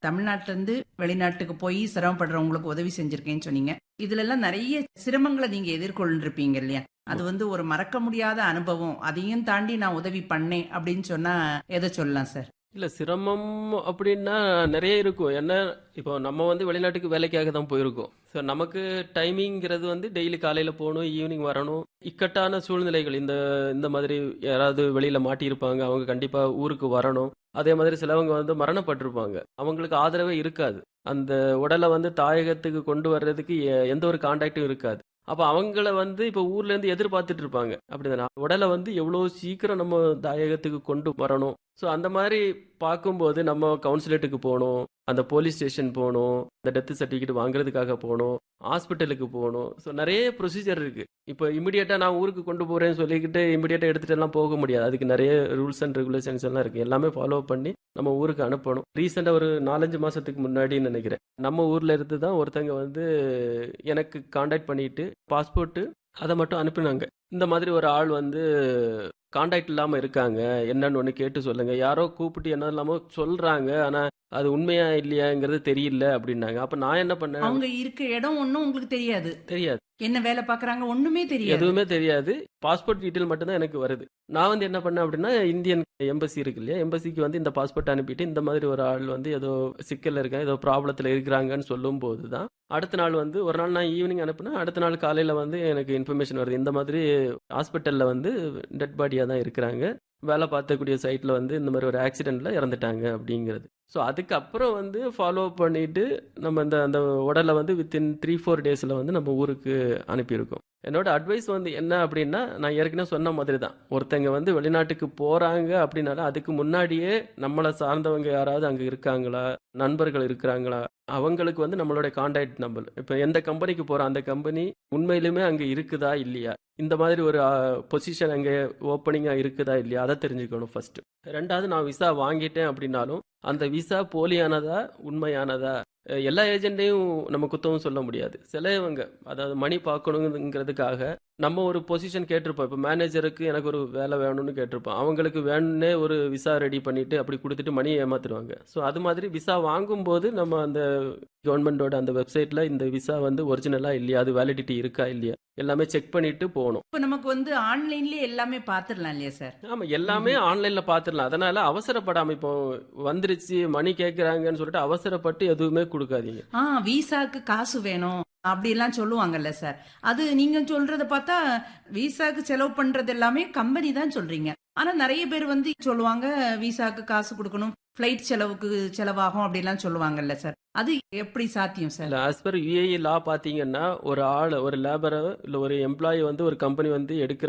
தமிழ்நாட்டுல இருந்து வெளிநாட்டுக்கு போய் சிரமப்படுறவங்களுக்கு உதவி செஞ்சிருக்கேன்னு சொன்னீங்க இதுல எல்லாம் நிறைய சிரமங்களை நீங்க எதிர்கொண்டிருப்பீங்க இல்லையா அது வந்து ஒரு மறக்க முடியாத அனுபவம் அதையும் தாண்டி நான் உதவி பண்ணேன் அப்படின்னு சொன்னா எதை சொல்லலாம் சார் இல்ல சிரமம் அப்படின்னா நிறைய இருக்கும் என்ன இப்போ நம்ம வந்து வெளிநாட்டுக்கு வேலைக்காக தான் போயிருக்கோம் ஸோ நமக்கு டைமிங்கிறது வந்து டெய்லி காலையில போகணும் ஈவினிங் வரணும் இக்கட்டான சூழ்நிலைகள் இந்த இந்த மாதிரி யாராவது வெளியில மாட்டியிருப்பாங்க அவங்க கண்டிப்பா ஊருக்கு வரணும் அதே மாதிரி சிலவங்க வந்து மரணப்பட்டிருப்பாங்க அவங்களுக்கு ஆதரவே இருக்காது அந்த உடலை வந்து தாயகத்துக்கு கொண்டு வர்றதுக்கு எ- எந்த ஒரு கான்டாக்டும் இருக்காது அப்ப அவங்கள வந்து இப்ப ஊர்ல இருந்து எதிர்பார்த்துட்டு இருப்பாங்க அப்படிதானே உடலை வந்து எவ்வளவு சீக்கிரம் நம்ம தாயகத்துக்கு கொண்டு வரணும் ஸோ அந்த மாதிரி பார்க்கும்போது நம்ம கவுன்சிலேட்டுக்கு போகணும் அந்த போலீஸ் ஸ்டேஷன் போகணும் அந்த டெத் சர்டிஃபிகேட் வாங்குறதுக்காக போகணும் ஹாஸ்பிட்டலுக்கு போகணும் ஸோ நிறைய ப்ரொசீஜர் இருக்கு இப்போ இமிடியேட்டா நான் ஊருக்கு கொண்டு போறேன்னு சொல்லிக்கிட்டு இமிடியேட்டா எடுத்துட்டு எல்லாம் போக முடியாது அதுக்கு நிறைய ரூல்ஸ் அண்ட் ரெகுலேஷன்ஸ் எல்லாம் இருக்கு எல்லாமே ஃபாலோ பண்ணி நம்ம ஊருக்கு அனுப்பணும் ரீசெண்டா ஒரு நாலஞ்சு மாசத்துக்கு முன்னாடின்னு நினைக்கிறேன் நம்ம ஊர்ல இருந்து தான் ஒருத்தங்க வந்து எனக்கு காண்டாக்ட் பண்ணிட்டு பாஸ்போர்ட் அதை மட்டும் அனுப்பினாங்க இந்த மாதிரி ஒரு ஆள் வந்து காண்டாக்ட் இல்லாம இருக்காங்க என்னன்னு ஒன்று கேட்டு சொல்லுங்க யாரோ கூப்பிட்டு என்ன இல்லாம சொல்றாங்க ஆனா அது உண்மையா இல்லையாங்கிறது தெரியல அப்படின்னாங்க அப்ப நான் என்ன பண்ணேன் அவங்க இருக்க இடம் ஒண்ணும் உங்களுக்கு தெரியாது தெரியாது என்ன வேலை பாக்குறாங்க ஒண்ணுமே தெரியாது எதுவுமே தெரியாது பாஸ்போர்ட் டீட்டெயில் மட்டும்தான் எனக்கு வருது நான் வந்து என்ன பண்ணேன் அப்படின்னா இந்தியன் எம்பசி இருக்கு இல்லையா எம்பசிக்கு வந்து இந்த பாஸ்போர்ட் அனுப்பிட்டு இந்த மாதிரி ஒரு ஆள் வந்து ஏதோ சிக்கல்ல இருக்காங்க ஏதோ ப்ராப்ளத்துல இருக்கிறாங்கன்னு சொல்லும் போது தான் அடுத்த நாள் வந்து ஒரு நாள் நான் ஈவினிங் அனுப்புனா அடுத்த நாள் காலையில வந்து எனக்கு இன்ஃபர்மேஷன் வருது இந்த மாதிரி ஹாஸ்பிட்டல்ல வந்து டெட் பாடியா தான் இருக்கிறாங்க வேலை பார்த்தக்கூடிய சைட்ல வந்து இந்த மாதிரி ஒரு ஆக்சிடென்ட்ல இறந்துட்டாங்க அப்படிங்கிறது ஸோ அதுக்கப்புறம் வந்து ஃபாலோ பண்ணிட்டு நம்ம இந்த அந்த உடலை வந்து வித்தின் த்ரீ ஃபோர் டேஸில் வந்து நம்ம ஊருக்கு அனுப்பியிருக்கோம் என்னோட அட்வைஸ் வந்து என்ன அப்படின்னா நான் ஏற்கனவே சொன்ன மாதிரி தான் ஒருத்தங்க வந்து வெளிநாட்டுக்கு போறாங்க அப்படின்னால அதுக்கு முன்னாடியே நம்மளை சார்ந்தவங்க யாராவது அங்கே இருக்காங்களா நண்பர்கள் இருக்கிறாங்களா அவங்களுக்கு வந்து நம்மளோட கான்டாக்ட் நம்பர் இப்போ எந்த கம்பெனிக்கு போகிறோம் அந்த கம்பெனி உண்மையிலுமே அங்கே இருக்குதா இல்லையா இந்த மாதிரி ஒரு பொசிஷன் அங்கே ஓப்பனிங்காக இருக்குதா இல்லையா அதை தெரிஞ்சுக்கணும் ஃபர்ஸ்ட் ரெண்டாவது நான் விசா வாங்கிட்டேன் அப்படின்னாலும் அந்த விசா போலியானதா உண்மையானதா அஹ் எல்லா ஏஜென்ட்டையும் நம்ம குத்தவும் சொல்ல முடியாது சிலவங்க அதாவது மணி பார்க்கணுங்கிறதுக்காக நம்ம ஒரு பொசிஷன் கேட்டிருப்போம் இப்போ மேனேஜருக்கு எனக்கு ஒரு வேலை வேணும்னு கேட்டிருப்போம் அவங்களுக்கு வேணும்னே ஒரு விசா ரெடி பண்ணிட்டு அப்படி கொடுத்துட்டு மணியை ஏமாத்திடுவாங்க ஸோ அது மாதிரி விசா வாங்கும்போது நம்ம அந்த கவர்மெண்டோட அந்த வெப்சைட்ல இந்த விசா வந்து ஒரிஜினலா இல்லையா அது வேலிடிட்டி இருக்கா இல்லையா எல்லாமே செக் பண்ணிட்டு போகணும் இப்ப நமக்கு வந்து ஆன்லைன்லயே எல்லாமே பாத்துடலாம் இல்லையா சார் ஆமா எல்லாமே ஆன்லைன்ல பாத்துடலாம் அதனால அவசரப்படாம இப்போ வந்துருச்சு மணி கேக்குறாங்கன்னு சொல்லிட்டு அவசரப்பட்டு எதுவுமே கொடுக்காதீங்க ஆ விசாக்கு காசு வேணும் அப்படி எல்லாம் சொல்லுவாங்கல்ல சார் அது நீங்க சொல்றத பார்த்தா விசாக்கு செலவு பண்றது எல்லாமே கம்பெனி தான் சொல்றீங்க ஆனா நிறைய பேர் வந்து சொல்லுவாங்க விசாக்கு காசு கொடுக்கணும் ஃபிளைட் செலவுக்கு செலவாகும் அப்படிலாம் சொல்லுவாங்கல்ல சார் அது எப்படி சாத்தியம் சார் இல்ல ஆஸ் பர் யுஏஇ லா பாத்தீங்கன்னா ஒரு ஆள் ஒரு லேபரை இல்ல ஒரு எம்ப்ளாயி வந்து ஒரு கம்பெனி வந்து எடுக்கிற